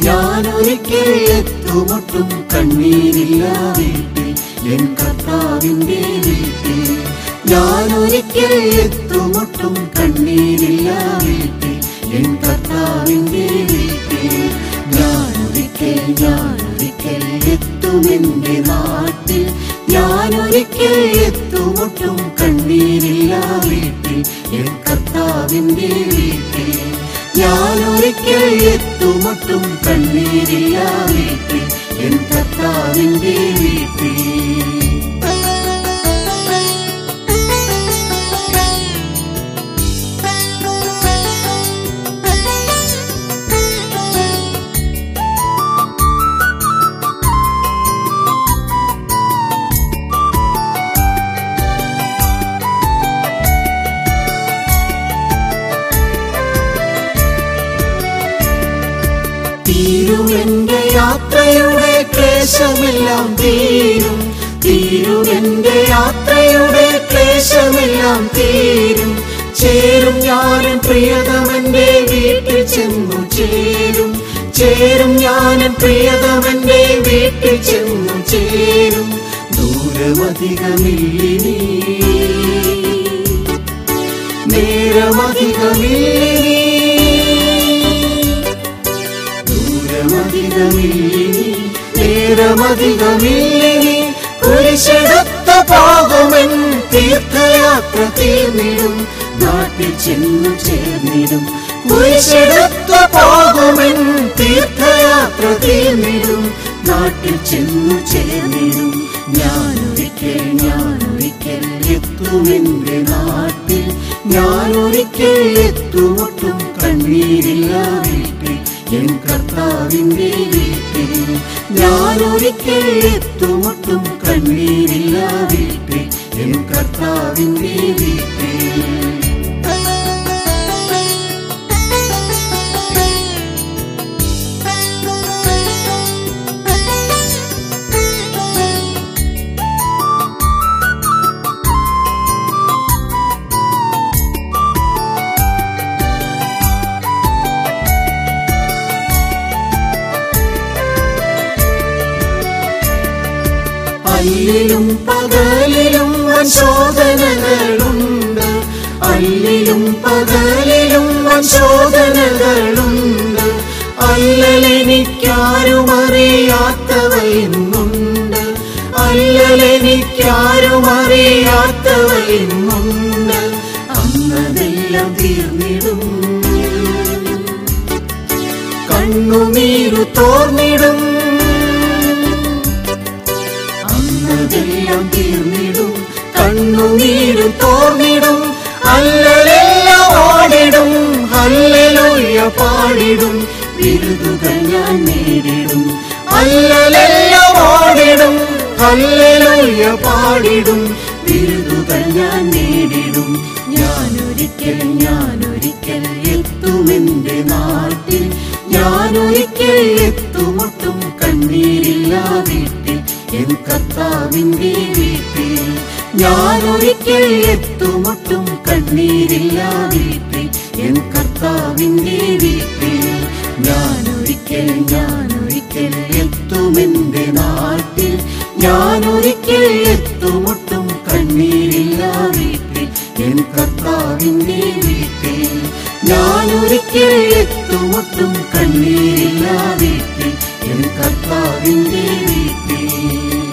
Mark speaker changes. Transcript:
Speaker 1: ഞാനൊരിക്കൽ എത്തുമൊട്ടും കണ്ണീരില്ല വീട്ടിൽ എൻ കർത്താവിന്റെ വീട്ടിൽ ഞാനൊരിക്കൽ എത്തുമൊട്ടും കണ്ണീരില്ല വീട്ടിൽ എൻ കർത്താവിന്റെ വീട്ടിൽ ഞാനൊരിക്കൽ ഞാനൊരിക്കൽ എത്തുമെന്റെ നാട്ടിൽ ഞാനൊരിക്കൽ എത്തുമൊട്ടും കണ്ണീരില്ല വീട്ടിൽ എൻ കർത്താവിന്റെ വീട്ടിൽ ഞാനൊരിക്കൽ എത്തുമൊട്ടും കണ്ണീരില്ല വീട്ടിൽ എൻ കർത്താവിന്റെ വീട്ടിൽ തീരുമെന്റെ യാത്രയുടെ ക്ലേശമെല്ലാം തീരും തീരുമെന്റെ യാത്രയുടെ ക്ലേശമെല്ലാം തീരും ചേരും ഞാനും പ്രിയതമന്റെ വീട്ടിൽ ചെന്നു ചേരും ചേരും ഞാനും പ്രിയതമന്റെ വീട്ടിൽ ചെന്നു ചേരും ദൂരമധികമില്ലിനി നേരമധികമില്ലിനി ദൂരമധികമില്ലിനി നേരമധികമില്ലിനി കുരിശെടുത്ത പോകുമെൻ തീർത്ഥയാത്ര തീർന്നിടും നാട്ടിൽ ചെന്നു ചേർന്നിടും കുരിശെടുത്ത പോകുമെൻ തീർത്ഥയാത്ര തീർന്നിടും നാട്ടിൽ ചെന്നു ചേർന്നിടും ഞാനൊരിക്കൽ ഞാനൊരിക്കൽ എത്തുമെന്റെ നാട്ടിൽ ഞാനൊരിക്കൽ എത്തുമൊട്ടും കണ്ണീരില്ല വീട്ടിൽ എൻ കർത്താവിന്റെ വീട്ടിൽ ഞാനൊരിക്കൽ എത്തുമൊട്ടും കണ്ണീരില്ല വീട്ടിൽ എൻ കർത്താവിന്റെ വീട്ടിൽ അല്ലിലും പകലിലും വൻ ശോധനകളുണ്ട് അല്ലിലും പകലിലും വൻ ശോധനകളുണ്ട് അല്ലലെനിക്കാരും അറിയാത്തവ ഇന്നുണ്ട് അല്ലലെനിക്കാരും അറിയാത്തവ ഇന്നുണ്ട് അന്നതെല്ലാം തീർന്നിടും കണ്ണുനീരു തോർന്നിടും അന്നതെല്ലാം തീർന്നിടും കണ്ണുനീരും തോർന്നിടും അല്ലലെല്ലാം ഓടിടും ഹല്ലേലൂയ പാടിടും വിരുതുകൾ ഞാൻ നേടിടും അല്ലലെല്ലാം ഓടിടും ഹല്ലേലൂയ പാടിടും വിരുതുകൾ ഞാൻ നേടിടും ഞാനൊരിക്കൽ ഞാനൊരിക്കൽ എത്തുമെന്റെ നാട്ടിൽ ഞാനൊരിക്കൽ എത്തുമൊട്ടും കണ്ണീരില്ല വീട്ടിൽ എൻ കർത്താവിന്റെ വീട്ടിൽ ഞാനൊരിക്കൽ എത്തുമൊട്ടും കണ്ണീരില്ല വീട്ടിൽ എൻ കർത്താവിന്റെ വീട്ടിൽ ഞാനൊരിക്കൽ ഞാനൊരിക്കൽ എത്തുമെന്റെ നാട്ടിൽ ഞാനൊരിക്കൽ എത്തുമൊട്ടും കണ്ണീരില്ല വീട്ടിൽ എൻ കർത്താവിന്റെ വീട്ടിൽ ഞാനൊരിക്കൽ എത്തുമൊട്ടും കണ്ണീരില്ല വീട്ടിൽ എൻ കർത്താവിന്റെ വീട്ടിൽ